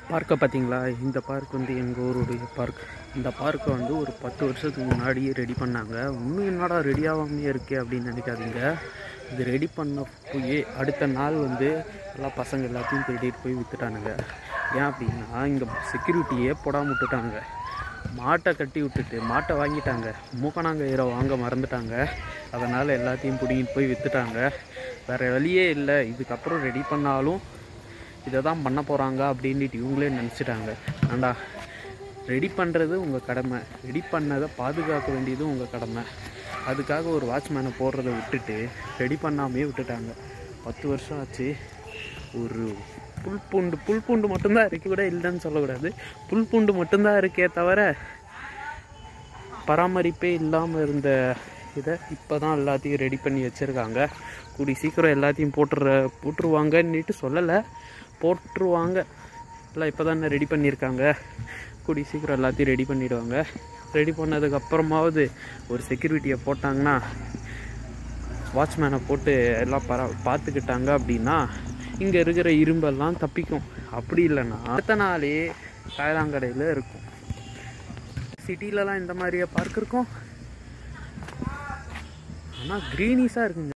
பார்க்கை பார்த்தீங்களா இந்த பார்க் வந்து எங்கள் ஊருடைய பார்க் இந்த பார்க்கை வந்து ஒரு பத்து வருஷத்துக்கு முன்னாடியே ரெடி பண்ணாங்க இன்னும் என்னடா ரெடி ஆகாமே இருக்கே அப்படின்னு நினைக்காதீங்க இது ரெடி பண்ண போய் அடுத்த நாள் வந்து எல்லா பசங்க எல்லாத்தையும் தேடிட்டு போய் விற்றுட்டானுங்க ஏன் அப்படின்னா இங்கே செக்யூரிட்டியே போடாமல் விட்டுட்டாங்க மாட்டை கட்டி விட்டுட்டு மாட்டை வாங்கிட்டாங்க மூக்கணாங்கயிறை வாங்க மறந்துட்டாங்க அதனால் எல்லாத்தையும் பிடிங்கிட்டு போய் விற்றுட்டாங்க வேறு வழியே இல்லை இதுக்கப்புறம் ரெடி பண்ணாலும் இதை தான் பண்ண போகிறாங்க அப்படின்ட்டு இவங்களே நினச்சிட்டாங்க ஆண்டா ரெடி பண்ணுறது உங்கள் கடமை ரெடி பண்ணதை பாதுகாக்க வேண்டியது உங்கள் கடமை அதுக்காக ஒரு வாட்ச்மேனை போடுறதை விட்டுட்டு ரெடி பண்ணாமே விட்டுட்டாங்க பத்து வருஷம் ஆச்சு ஒரு புல் பூண்டு புல் பூண்டு மட்டும்தான் இருக்கு கூட இல்லைன்னு சொல்லக்கூடாது புல் பூண்டு மட்டும்தான் இருக்கே தவிர பராமரிப்பே இல்லாமல் இருந்த இதை இப்போ தான் எல்லாத்தையும் ரெடி பண்ணி வச்சுருக்காங்க கூடி சீக்கிரம் எல்லாத்தையும் போட்டுற போட்டுருவாங்கன்னுட்டு சொல்லலை போட்டுருவாங்க எல்லாம் இப்போ தானே ரெடி பண்ணியிருக்காங்க கூடி சீக்கிரம் எல்லாத்தையும் ரெடி பண்ணிடுவாங்க ரெடி பண்ணதுக்கப்புறமாவது ஒரு செக்யூரிட்டியை போட்டாங்கன்னா வாட்ச்மேனை போட்டு எல்லாம் பரா பார்த்துக்கிட்டாங்க அப்படின்னா இங்கே இருக்கிற இரும்பெல்லாம் தப்பிக்கும் அப்படி இல்லைன்னா அடுத்த நாளே காயலாங்கடையில் இருக்கும் சிட்டிலலாம் இந்த மாதிரியே பார்க் இருக்கும் ஆனால் க்ரீனிஸாக இருக்குங்க